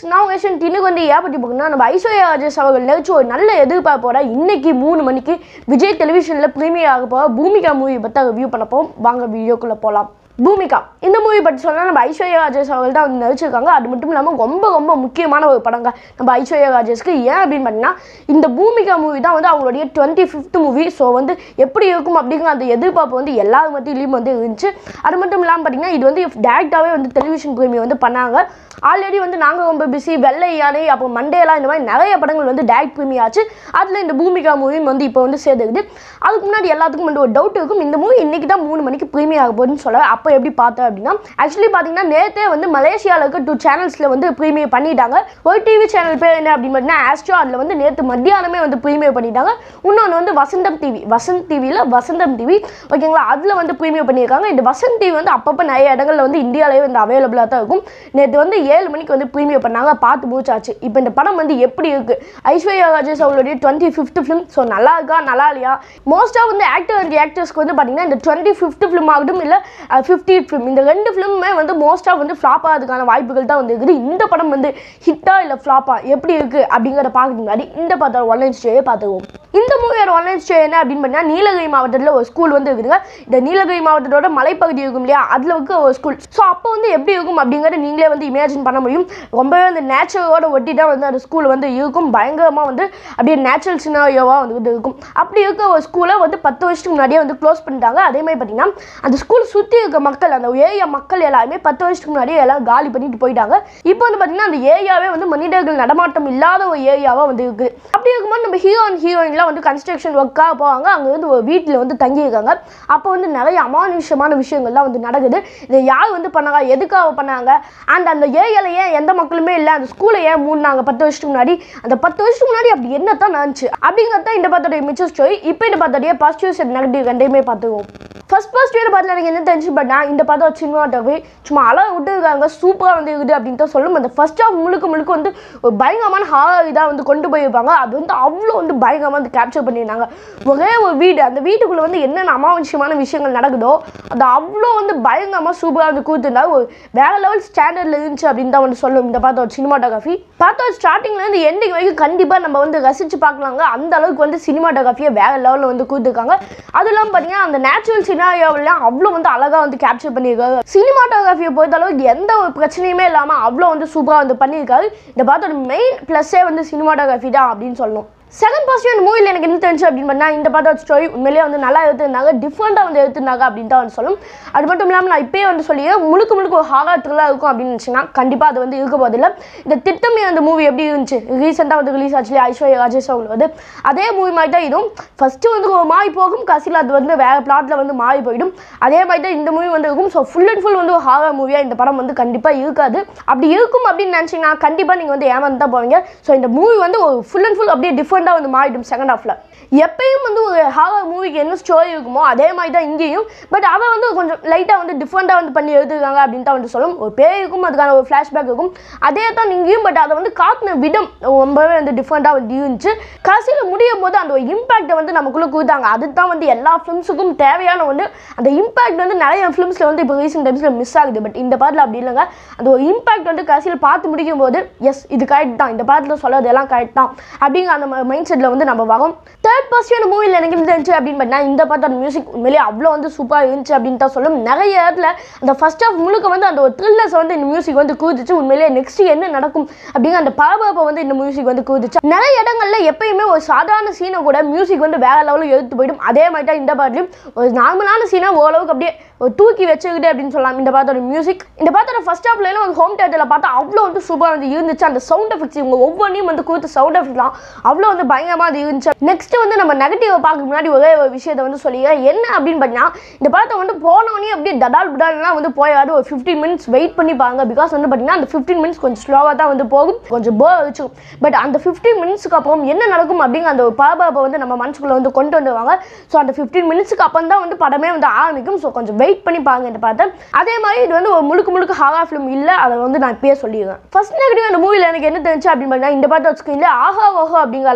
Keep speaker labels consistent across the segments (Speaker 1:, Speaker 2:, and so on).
Speaker 1: நான் உங்கள் ஏஷன் இன்னைக்கு வந்து ஏன் பற்றி பார்க்கணும்னா நம்ம ஐஸ்வர்யா ராஜேஷ் அவர்கள் நிகழ்ச்சி ஒரு நல்ல எதிர்பார்ப்போட இன்னைக்கு மூணு மணிக்கு விஜய் டெலிவிஷனில் ப்ரீமியர் ஆக போகிற பூமிகா மூவி பற்றி ரிவ்யூ பண்ண போகிறோம் வாங்க வீடியோக்குள்ளே போகலாம் பூமிகா இந்த மூவி பற்றி சொன்னால் நம்ம ஐஸ்வர்யா ராஜேஷ் அவர்கள் தான் வந்து நடிச்சிருக்காங்க அது மட்டும் இல்லாமல் ரொம்ப ரொம்ப முக்கியமான ஒரு படங்க நம்ம ஐஸ்வர்யா ராஜேஷ்க்கு ஏன் அப்படின்னு பார்த்தீங்கன்னா இந்த பூமிகா மூவி தான் வந்து அவங்களுடைய டுவெண்ட்டி ஃபிஃப்த் மூவி ஸோ வந்து எப்படி இருக்கும் அப்படிங்கிற அந்த எதிர்பார்ப்பு வந்து எல்லார் மத்தியிலையும் வந்து இருந்துச்சு அது மட்டும் இல்லாமல் பார்த்தீங்கன்னா இது வந்து டேரெக்டாகவே வந்து டெலிவிஷன் பிரேமி வந்து பண்ணாங்க ஆல்ரெடி வந்து நாங்கள் ரொம்ப பிஸி வெள்ளை யானை அப்போ மண்டேலாம் இந்த மாதிரி நிறைய படங்கள் வந்து டேரக்ட் பிரேமி ஆச்சு அதில் இந்த பூமிகா மூவியும் வந்து இப்போ வந்து சேர்ந்துக்குது அதுக்கு முன்னாடி எல்லாத்துக்கும் வந்து ஒரு டவுட் இருக்கும் இந்த மூவி இன்னைக்கு தான் மூணு மணிக்கு ப்ரீமியர் ஆக போகுதுன்னு சொல்ல அப்போ எப்படி பார்த்தேன் அப்படின்னா ஆக்சுவலி பார்த்தீங்கன்னா நேற்றே வந்து மலேசியாவில் இருக்க டூ சேனல்ஸில் வந்து ப்ரீமியர் பண்ணிட்டாங்க ஒரு டிவி சேனல் பேர் என்ன அப்படின்னு பார்த்தீங்கன்னா ஆஸ்ட்ரோ அதில் வந்து நேற்று மத்தியானமே வந்து ப்ரீமியர் பண்ணிட்டாங்க இன்னொன்று வந்து வசந்தம் டிவி வசந்த் டிவியில் வசந்தம் டிவி ஓகேங்களா அதில் வந்து ப்ரீமியர் பண்ணியிருக்காங்க இந்த வசந்த் டிவி வந்து அப்பப்போ நிறைய இடங்களில் வந்து இந்தியாவிலேயே வந்து அவைலபிளாக தான் இருக்கும் நேற்று வந்து ஏழு மணிக்கு வந்து ப்ரீமியர் பண்ணாங்க பார்த்து முடிச்சாச்சு இப்போ இந்த படம் வந்து எப்படி இருக்குது ஐஸ்வர்யா ராஜேஷ் அவங்களுடைய டுவெண்ட்டி ஃபிஃப்த் ஃபிலிம் ஸோ நல்லா இருக்கா நல்லா இல்லையா மோஸ்ட்டாக வந்து ஆக்டர் அண்ட் ஆக்டர்ஸ்க்கு வந்து பார்த்தீங்கன்னா இந்த டுவெண்ட்டி ஃபிஃப்த் ஃபிலிம் ஆகட்டும் இல்லை ஃபிஃப்டி ஃபிலிம் இந்த ரெண்டு ஃபிலிமுமே வந்து மோஸ்ட்டாக வந்து ஃப்ளாப் ஆகிறதுக்கான வாய்ப்புகள் தான் வந்து இருக்குது இந்த படம் வந்து ஹிட்டா இல்லை ஃப்ளாப்பா எப்படி இருக்குது அப்படிங்கிறத பார்க்கறதுக்கு முன்னாடி இந்த பார்த்தா ஒன்லைன் ஸ்டேயே பார்த்துக்குவோம் இந்த மூவியோட ஒன்லைன் ஸ்டே என்ன அப்படின்னு பார்த்தீங்கன்னா நீலகிரி மாவட்டத்தில் ஒரு ஸ்கூல் வந்து இருக்குதுங்க இந்த நீலகிரி மாவட்டத்தோட மலைப்பகுதி இருக்கும் இல்லையா அதில் இருக்க ஒரு ஸ்கூல் ஸோ அப்போ வந்து எப்படி இருக்கும் அப்படிங்கிறத நீங்களே வந்து இமேஜின் பண்ண முடியும் ரொம்பவே அந்த நேச்சுரலோட ஒட்டி தான் வந்து அந்த ஸ்கூல் வந்து இருக்கும் பயங்கரமாக வந்து அப்படியே நேச்சுரல் சினாரியோவாக வந்து வந்து இருக்கும் அப்படி இருக்க ஒரு ஸ்கூலை வந்து பத்து வருஷத்துக்கு முன்னாடியே வந்து க்ளோஸ் பண்ணிட்டாங்க அதே மாதிரி பார்த்தீங்கன்னா அந்த ஸ்கூல் சுற்றி இருக்க மக்கள் அந்த ஏரியா மக்கள் எல்லாருமே பத்து வருஷத்துக்கு முன்னாடியே எல்லாம் காலி பண்ணிட்டு போயிட்டாங்க இப்போ வந்து பார்த்தீங்கன்னா அந்த ஏரியாவே வந்து மனிதர்கள் நடமாட்டம் இல்லாத ஒரு ஏரியாவாக வந்து இருக்குது அப்படி இருக்கும்போது நம்ம ஹீரோ அண்ட் ஹீரோயின்லாம் வந்து கன்ஸ்ட்ரக்ஷன் ஒர்க்காக போவாங்க அங்கே வந்து ஒரு வீட்டில் வந்து தங்கியிருக்காங்க அப்போ வந்து நிறைய அமானுஷமான விஷயங்கள்லாம் வந்து நடக்குது இதை யார் வந்து பண்ணாங்க எதுக்காக பண்ணாங்க அண்ட் அந்த ஏரியாவில் ஏன் எந்த மக்களுமே இல்லை அந்த ஸ்கூலை ஏன் மூடினாங்க பத்து வருஷத்துக்கு முன்னாடி அந்த பத்து வருஷத்துக்கு முன்னாடி அப்படி என்ன தான் நடந்துச்சு அப்படிங்கிறது தான் இந்த பார்த்தோடைய மிச்ச ஸ்டோரி இப்போ இந்த பார்த்தோடைய பாசிட்டிவ்ஸ் அண்ட் நெகட்டிவ் ரெண்டையுமே பார்த்துக்குவோம் ஃபர்ஸ்ட் பாசிட்டிவ் பார்த்து எனக்கு என்ன தெரிஞ்சு பண்ணா இந்த பார்த்தா சினிமாட்டோகிராஃபி சும்மா அழகு விட்டுருக்காங்க சூப்பராக வந்து இருக்குது அப்படின்னு தான் சொல்லும் அந்த ஃபர்ஸ்ட் ஆஃப் முழுக்க முழுக்க வந்து ஒரு பயங்கரமான ஹாரர் இதாக வந்து கொண்டு போயிருப்பாங்க அது வந்து அவ்வளோ வந்து பயங்கரமாக வந்து கேப்சர் பண்ணியிருந்தாங்க ஒரே ஒரு வீடு அந்த வீட்டுக்குள்ளே வந்து என்னென்ன அமாவசியமான விஷயங்கள் நடக்குதோ அது அவ்வளோ வந்து பயங்கரமாக சூப்பராக வந்து கூத்துருந்தாங்க ஒரு வேற லெவல் ஸ்டாண்டர்டில் இருந்துச்சு அப்படின்னு தான் வந்து சொல்லும் இந்த பார்த்த ஒரு சினிமாட்டோகிராஃபி பார்த்தா ஸ்டார்டிங்லேருந்து எண்டிங் வரைக்கும் கண்டிப்பாக நம்ம வந்து ரசித்து பார்க்கலாங்க அந்த அளவுக்கு வந்து சினிமாட்டோகிராஃபியை வேற லெவலில் வந்து கூத்துருக்காங்க அது இல்லாமல் பார்த்தீங்கன்னா அந்த நேச்சுரல் சினாரியோவெல்லாம் அவ்வளோ வந்து அழகாக வந்து கேப்சர் பண்ணியிருக்காங்க சினிமாட்டோகிராஃபியை பொறுத்த அளவுக்கு எந்த ஒரு பிரச்சனையுமே இல்லாமல் அவ்வளோ வந்து சூப்பராக வந்து பண்ணியிருக்காரு இந்த பார்த்தோட மெயின் ப்ளஸ்ஸே வந்து சினிமாட்டோகிராஃபி தான் அப்படின்னு சொல்லணும் செகண்ட் பாசிட்டிவ் அந்த மூவியில் எனக்கு என்ன தெரிஞ்சு அப்படின்னு பண்ணால் இந்த பார்த்த ஸ்டோரி உண்மையிலேயே வந்து நல்லா எடுத்திருந்தாங்க டிஃப்ரெண்ட்டாக வந்து எடுத்திருந்தாங்க அப்படின்னு தான் வந்து சொல்லும் அது மட்டும் இல்லாமல் நான் இப்பயே வந்து சொல்லி முழுக்க முழுக்க ஒரு ஹாரர் த்ரில்லாக இருக்கும் அப்படின்னு நினச்சிங்கன்னா கண்டிப்பாக அது வந்து இருக்க போதில்லை இந்த திட்டமே அந்த மூவி எப்படி இருந்துச்சு ரீசெண்டாக வந்து ரிலீஸ் ஆச்சு ஐஸ்வர்யா ராஜேஷ் அவங்க வந்து அதே மூவி மாதிரி தான் இதுவும் ஃபஸ்ட்டு வந்து ஒரு மாறி போகும் கடைசியில் அது வந்து வேறு பிளாட்டில் வந்து மாறி போயிடும் அதே மாதிரி தான் இந்த மூவி வந்து இருக்கும் ஸோ ஃபுல் அண்ட் ஃபுல் வந்து ஒரு ஹாரர் மூவியாக இந்த படம் வந்து கண்டிப்பாக இருக்காது அப்படி இருக்கும் அப்படின்னு நினச்சிங்கன்னா கண்டிப்பாக நீங்கள் வந்து ஏமாந்து தான் போவீங்க ஸோ இந்த மூவி வந்து ஒரு ஃபுல் அண்ட் ஃபுல் அப்படியே டிஃப்ரெண்ட்டாக வந்து மாறிடும் செகண்ட் ஹாஃபில் எப்பயும் வந்து ஒரு ஹாரர் மூவிக்கு என்ன ஸ்டோரி இருக்குமோ அதே மாதிரி தான் இங்கேயும் பட் அதை வந்து கொஞ்சம் லைட்டாக வந்து டிஃப்ரெண்ட்டாக வந்து பண்ணி எடுத்துருக்காங்க அப்படின்னு தான் வந்து சொல்லும் ஒரு பேர் இருக்கும் அதுக்கான ஒரு ஃப்ளாஷ்பேக் இருக்கும் அதே தான் இங்கேயும் பட் அதை வந்து காட்டின விதம் ரொம்பவே வந்து டிஃப்ரெண்ட்டாக வந்து இருந்துச்சு கடைசியில் முடியும் போது அந்த ஒரு இம்பேக்டை வந்து நமக்குள்ளே கொடுத்தாங்க அதுதான் வந்து எல்லா ஃபிலிம்ஸுக்கும் தேவையான ஒன்று அந்த இம்பேக்ட் வந்து நிறைய ஃபிலிம்ஸில் வந்து இப்போ ரீசெண்ட் டைம்ஸில் மிஸ் ஆகுது பட் இந்த பாட்டில் அப்படி இல்லைங்க அந்த ஒரு இம்பேக்ட் வந்து கடைசியில் பார்த்து முடிக்கும் போது எஸ் இது கரெக்ட் தான் இந்த பாட்டில் சொல்கிறது எல்லாம் கரெக்ட் தான் அப்படிங்கிற அந்த மைண்ட் செட்டில் வந்து நம்ம வரோம் தேர்ட் பாசிட்டிவான மூவியில் எனக்கு என்ன இருந்துச்சு அப்படின்னு பார்த்தீங்கன்னா இந்த பாட்டோட மியூசிக் உண்மையிலேயே அவ்வளோ வந்து சூப்பராக இருந்துச்சு அப்படின்னு தான் சொல்லும் நிறைய இடத்துல அந்த ஃபர்ஸ்ட் ஆஃப் முழுக்க வந்து அந்த ஒரு த்ரில்லர்ஸ் வந்து இந்த மியூசிக் வந்து கூதிச்சு உண்மையிலேயே நெக்ஸ்ட் என்ன நடக்கும் அப்படிங்கிற அந்த பரபரப்பை வந்து இந்த மியூசிக் வந்து கூதிச்சு நிறைய இடங்கள்ல எப்பயுமே ஒரு சாதாரண சீனை கூட மியூசிக் வந்து வேற லெவலில் எடுத்து போயிடும் அதே மாதிரி தான் இந்த பாட்டிலையும் ஒரு நார்மலான சீனை ஓரளவுக்கு அப்படியே ஒரு தூக்கி வச்சுக்கிட்டு அப்படின்னு சொல்லலாம் இந்த பாத்தோட மியூசிக் இந்த பாத்தோட ஃபர்ஸ்ட் ஹாஃப்ல வந்து ஹோம் தேட்டரில் பார்த்தா அவ்வளோ வந்து சூப்பராக வந்து இருந்துச்சு அந்த சவுண்ட் எஃபெக்ட்ஸ் இவங்க ஒவ்வொன்றையும் வந்து கொடுத்த சவுண்ட் எஃபெக்ட்லாம் அவ்வளோ வந்து பயங்கரமாக அது இருந்துச்சு நெக்ஸ்ட் வந்து நம்ம நெகட்டிவ் பார்க்க முன்னாடி ஒரே ஒரு விஷயத்தை வந்து சொல்லிக்கிறேன் என்ன அப்படின்னு பார்த்தீங்கன்னா இந்த படத்தை வந்து போனோடனே அப்படியே டடால் புடால்லாம் வந்து போயாது ஒரு ஃபிஃப்டீன் மினிட்ஸ் வெயிட் பண்ணி பாருங்க பிகாஸ் வந்து பார்த்தீங்கன்னா அந்த ஃபிஃப்டீன் மினிட்ஸ் கொஞ்சம் ஸ்லோவாக தான் வந்து போகும் கொஞ்சம் போர் வச்சுக்கும் பட் அந்த ஃபிஃப்டீன் மினிட்ஸ்க்கு அப்புறம் என்ன நடக்கும் அப்படிங்கிற அந்த ஒரு பரபரப்பை வந்து நம்ம மனசுக்குள்ளே வந்து கொண்டு வந்துருவாங்க ஸோ அந்த ஃபிஃப்டீன் மினிட்ஸ்க்கு அப்புறம் தான் வந்து படமே வந்து ஆரம்பிக்கும் ஸோ கொஞ்சம் வெயிட் பண்ணி பாருங்க இந்த படத்தை அதே மாதிரி இது வந்து ஒரு முழுக்க முழுக்க ஹாரா ஃபிலிம் இல்லை அதை வந்து நான் இப்பயே சொல்லிடுவேன் ஃபர்ஸ்ட் நெகட்டிவ் அந்த மூவியில் எனக்கு என்ன தெரிஞ்சு அப்படின்னு பார்த்தீங்கன்னா இந்த படத்தோட ஸ்க்ரீனில் ஆஹா ஓஹோ அப்படிங்கிற அளவுக்கு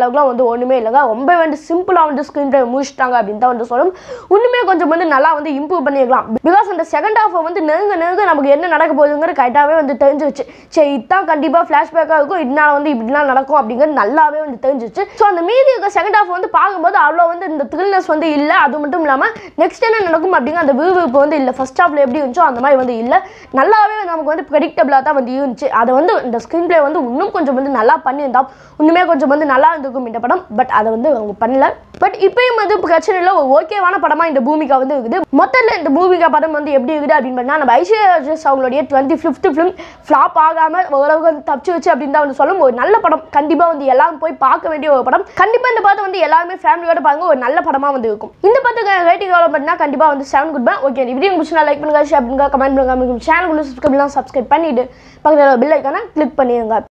Speaker 1: அளவுக்குலாம் வந்து ஒன்றுமே இல்லைங்க ரொம்ப வந்து சிம்பிளாக வந்து ஸ்க்ரீன் ப்ளே முடிச்சிட்டாங்க அப்படின்னு தான் வந்து சொல்லணும் இன்னுமே கொஞ்சம் வந்து நல்லா வந்து இம்ப்ரூவ் பண்ணிக்கலாம் பிகாஸ் அந்த செகண்ட் ஹாஃபை வந்து நெருங்க நெருங்க நமக்கு என்ன நடக்க போகுதுங்கிற கரெக்டாகவே வந்து தெரிஞ்சிருச்சு சரி இதுதான் கண்டிப்பாக ஃப்ளாஷ்பேக்காக இருக்கும் இதனால வந்து இப்படிலாம் நடக்கும் அப்படிங்கிறது நல்லாவே வந்து தெரிஞ்சிச்சு ஸோ அந்த மீதி இருக்க செகண்ட் ஹாஃப் வந்து பார்க்கும்போது அவ்வளோ வந்து இந்த த்ரில்னஸ் வந்து இல்லை அது மட்டும் இல்லாமல் நெக்ஸ்ட் என்ன நடக்கும் அப்படிங்கிற அந்த விறுவிறுப்பு வந்து இல்லை ஃபர்ஸ்ட் ஹாஃப்ல எப்படி இருந்துச்சோ அந்த மாதிரி வந்து இல்லை நல்லாவே நமக்கு வந்து ப்ரெடிக்டபிளாக தான் வந்து இருந்துச்சு அதை வந்து இந்த ஸ்க்ரீன் ப்ளே வந்து இன்னும் கொஞ்சம் வந்து நல்லா பண்ணியிருந்தா இன்னுமே கொஞ்சம் வந்து நல்லா இருந்திருக்கும் இந்த படம் பட் அதை வந்து அவங்க பண்ணல பட் இப்பயும் வந்து பிரச்சனை இல்லை ஒரு ஓகேவான படமாக இந்த பூமிகா வந்து இருக்குது மொத்தத்தில் இந்த பூமிகா படம் வந்து எப்படி இருக்குது அப்படின்னு பார்த்தா நம்ம ஐஸ்வர்யா ராஜேஷ் அவங்களுடைய டுவெண்ட்டி ஃபிஃப்த் ஃபிலிம் ஃப்ளாப் ஆகாமல் ஓரளவுக்கு வந்து தப்பிச்சு வச்சு அப்படின்னு தான் வந்து சொல்லும் ஒரு நல்ல படம் கண்டிப்பாக வந்து எல்லாரும் போய் பார்க்க வேண்டிய ஒரு படம் கண்டிப்பாக இந்த படத்தை வந்து எல்லாருமே ஃபேமிலியோட பாருங்க ஒரு நல்ல படமாக வந்து இருக்கும் இந்த படத்துக்கு ரேட்டிங் எவ்வளோ பண்ணா கண்டிப்பாக வந்து செவன் குட் ஓகே இந்த வீடியோ பிடிச்சினா லைக் பண்ணுங்க ஷேர் பண்ணுங்க கமெண்ட் பண்ணுங்க சேனலுக்குள்ள சப்ஸ்கிரைப்லாம் சப்ஸ்கிரைப் பண்ணிட்டு பக்கத்தில் பில் ஐக்கான கிளிக் பண்ணிடுங்க